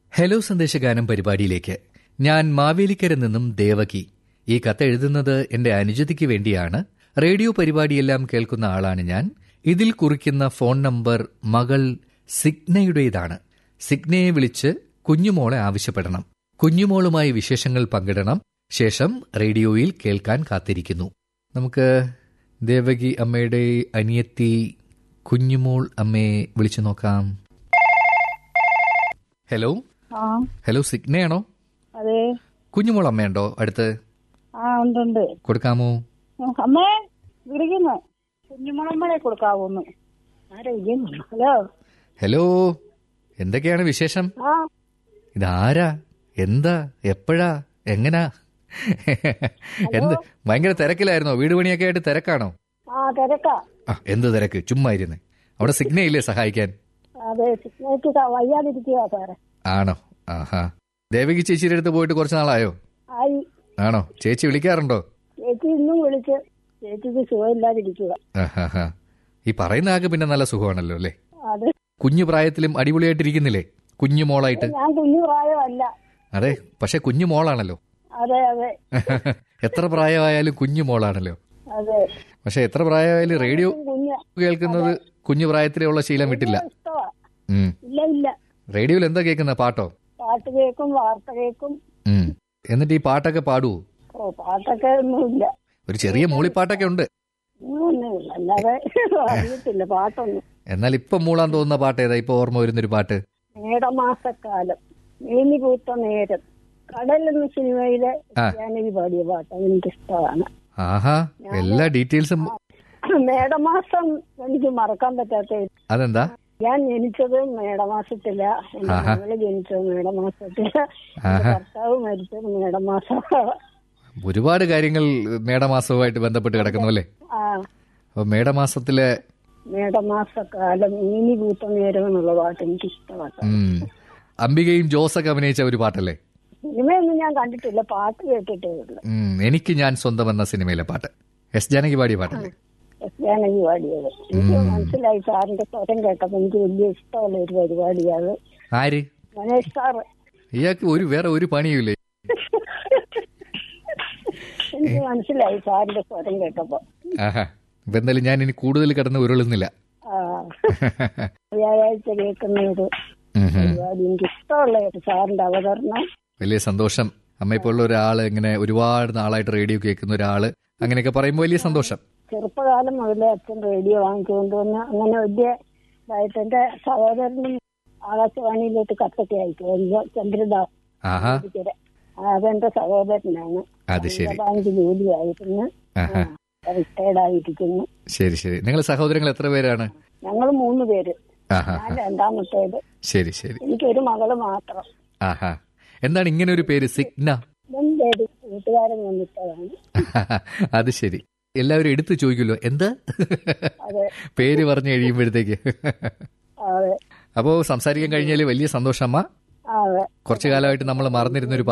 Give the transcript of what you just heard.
Hello സന്ദേശഗാനം പരിപാടിയിലേക്ക് ഞാൻ മാവേലിക്കര നിന്നും ദേവകി ഈ കത്ത് എഴുതുന്നത് എന്റെ അനുജതിക്ക് വേണ്ടിയാണ് റേഡിയോ പരിപാടിയെല്ലാം കേൾക്കുന്ന ആളാണ് ഞാൻ ഇതിൽ കുറിക്കുന്ന ഫോൺ നമ്പർ മകൾ സിഗ്നയുടേതാണ് സിഗ്നയെ വിളിച്ച് കുഞ്ഞുമോളെ ആവശ്യപ്പെടണം കുഞ്ഞുമോളുമായി വിശേഷങ്ങൾ പങ്കിടണം ശേഷം റേഡിയോയിൽ കേൾക്കാൻ കാത്തിരിക്കുന്നു നമുക്ക് ദേവകി അമ്മയുടെ അനിയത്തി കുഞ്ഞുമോൾ അമ്മയെ വിളിച്ചു നോക്കാം ഹലോ ആ ഹലോ സിഗ്നയാണോ അതെ കുഞ്ഞുമോൾ അമ്മയുണ്ടോ അടുത്ത് ആ ഉണ്ട് ഉണ്ട് കൊടുക്കാമോ ഉം, അമ്മേ വിളിക്കുന്നു കുഞ്ഞുമുളമ്പളെ കൊടുക്കാവൂന്ന് ആരാ വിളിക്കുന്നു ഹലോ ഹലോ എന്തൊക്കെയാണ് വിശേഷം ആ ഇതാരാ എന്താ എപ്പോഴാ എങ്ങനാ എന്ത് ഭയങ്കര തിരക്കിലായിരുന്നോ വീട് പണിയൊക്കെ ആയിട്ട് തിരക്കാണോ ആ തിരക്കാ ആ എന്ത് തിരക്ക് ചുമ്മാ ഇരുന്ന് അവിടെ സിഗ്നയില്ലേ സഹായിക്കാൻ അതെ സിഗ്നേക്ക് വയ്യാതിരിക്കുക സാറേ ആണോ ആഹാ ദേവകി ചേച്ചിയുടെ അടുത്ത് പോയിട്ട് കുറച്ച് നാളായോ ആയി ആണോ ചേച്ചി വിളിക്കാറുണ്ടോ ചേച്ചി ഇന്നും വിളിച്ച് ചേച്ചിക്ക് സുഖമില്ലാതിരിക്കുക ആഹാ ഈ പറയുന്ന ആൾക്ക് പിന്നെ നല്ല സുഖമാണല്ലോ അല്ലേ അത് കുഞ്ഞു പ്രായത്തിലും അടിപൊളിയായിട്ടിരിക്കുന്നില്ലേ കുഞ്ഞു മോളായിട്ട് ഞാൻ കുഞ്ഞു പ്രായമല്ല അതെ പക്ഷെ കുഞ്ഞു മോളാണല്ലോ അതെ അതെ എത്ര പ്രായമായാലും കുഞ്ഞു മോളാണല്ലോ അതെ പക്ഷെ എത്ര പ്രായമായാലും റേഡിയോ കുഞ്ഞ് കേൾക്കുന്നത് കുഞ്ഞു പ്രായത്തിലുള്ള ശീലം വിട്ടില്ല ഇഷ്ടമാ ഉം. ഇല്ല ഇല്ല റേഡിയോയിൽ എന്താ കേൾക്കുന്ന പാട്ടോ പാട്ട് കേൾക്കും വാർത്ത കേൾക്കും ഉം. എന്നിട്ട് ഈ പാട്ടൊക്കെ പാടുവോ ഓ പാട്ടൊക്കെ ഒന്നുമില്ല ഒരു ചെറിയ മൂളിപ്പാട്ടൊക്കെ ഉണ്ട് ഒന്നുമില്ല അല്ലാതെ അറിയത്തില്ല പാട്ടൊന്നും എന്നാൽ ഇപ്പൊ മൂളാൻ തോന്നുന്ന പാട്ട് ഏതാ ഇപ്പൊ ഓർമ്മ വരുന്നൊരു പാട്ട് മേടമാസക്കാലം മേനി പൂത്ത നേരം കടൽ എന്ന സിനിമയിലെ ആ. ജാനകി പാടിയ പാട്ട് അതെനിക്ക് ഇഷ്ടമാണ് ആഹാ എല്ലാ ഡീറ്റെയിൽസും മേടമാസം എനിക്ക് മറക്കാൻ പറ്റാത്ത അതെന്താ ഞാൻ ജനിച്ചത് മേടമാസത്തില എന്റെ ആഹാ. മകള് ജനിച്ചത് മേടമാസത്തില എന്റെ ആഹാ. ഭർത്താവ് മരിച്ചത് മേടമാസം ഒരുപാട് കാര്യങ്ങൾ മേടമാസവുമായിട്ട് ബന്ധപ്പെട്ട് കിടക്കുന്നു അല്ലേ ആ അപ്പൊ മേടമാസത്തിലെ മേടമാസക്കാലം മേനി പൂത്ത നേരം എന്നുള്ള പാട്ട് എനിക്ക് ഇഷ്ടമാണ് ഉം, അംബികയും ജോസൊക്കെ അഭിനയിച്ച ഒരു പാട്ടല്ലേ സിനിമയൊന്നും ഞാൻ കണ്ടിട്ടില്ല പാട്ട് കേട്ടിട്ടേ ഉള്ളു ഉം, എനിക്ക് ഞാൻ സ്വന്തം എന്ന സിനിമയിലെ പാട്ട് എസ് ജാനകി പാടിയ പാട്ടല്ലേ ജാനകി പാടിയത് എനിക്ക് മനസ്സിലായി സാറിന്റെ സ്വരം കേട്ടപ്പോ എനിക്ക് വലിയ ഇഷ്ടമുള്ള ഒരു പരിപാടിയാണ് ആര് ഗണേഷ് സാറ് ഇയാൾക്ക് ഒരു വേറെ ഒരു പണിയുമില്ലേ എനിക്ക് മനസ്സിലായി സാറിന്റെ സ്വരം കേട്ടപ്പോ ആഹാ ഇപ്പൊ എന്തായാലും ഞാൻ ഇനി കൂടുതൽ കിടന്ന് ഉരുളുന്നില്ല ആ വ്യാഴാഴ്ച കേൾക്കുന്ന ഒരു ഉം, ഉം. പരിപാടി എനിക്ക് ഇഷ്ടമുള്ള ഒരു സാറിന്റെ അവതരണം വലിയ സന്തോഷം അമ്മയെപ്പോലുള്ള ഒരാള് ഇങ്ങനെ ഒരുപാട് നാളായിട്ട് റേഡിയോ കേൾക്കുന്ന ഒരാള് അങ്ങനെയൊക്കെ പറയുമ്പോൾ വലിയ സന്തോഷം ചെറുപ്പകാലം മുതലേ അച്ഛൻ റേഡിയോ വാങ്ങിച്ചുകൊണ്ട് വന്ന് അങ്ങനെ വലിയ ഇതായിട്ട് എന്റെ സഹോദരനും ആകാശവാണിയിലോട്ട് കത്തൊക്കെ അയക്കും ചന്ദ്രദാസ് ആഹാ ഇരിക്കരെ. ആ, അതെന്റെ സഹോദരനാണ് അത് ശരി ബാങ്ക് ജോലിയായിരുന്നു ആഹാ റിട്ടയർഡ് ആയിരിക്കുന്നു ശരി ശരി നിങ്ങൾ സഹോദരങ്ങൾ എത്ര പേരാണ് ഞങ്ങൾ മൂന്ന് പേര് ആഹാ ഞാൻ രണ്ടാമത്തേത് ശരി ശരി എനിക്കൊരു മകള് മാത്രം ആഹാ എന്താണ് ഇങ്ങനെ ഒരു പേര് സിഗ്ന എന്റെ ഒരു കൂട്ടുകാരൻ വന്നിട്ടതാണ് അത് ശരി എല്ലാവരും എടുത്തു ചോദിക്കുമല്ലോ എന്താ അതെ പേര് പറഞ്ഞു കഴിയുമ്പോഴത്തേക്ക് അതെ അപ്പോ സംസാരിക്കാൻ കഴിഞ്ഞാൽ വലിയ സന്തോഷം അമ്മ അതെ കുറച്ചു കാലമായിട്ട് നമ്മൾ മറന്നിരുന്നൊരു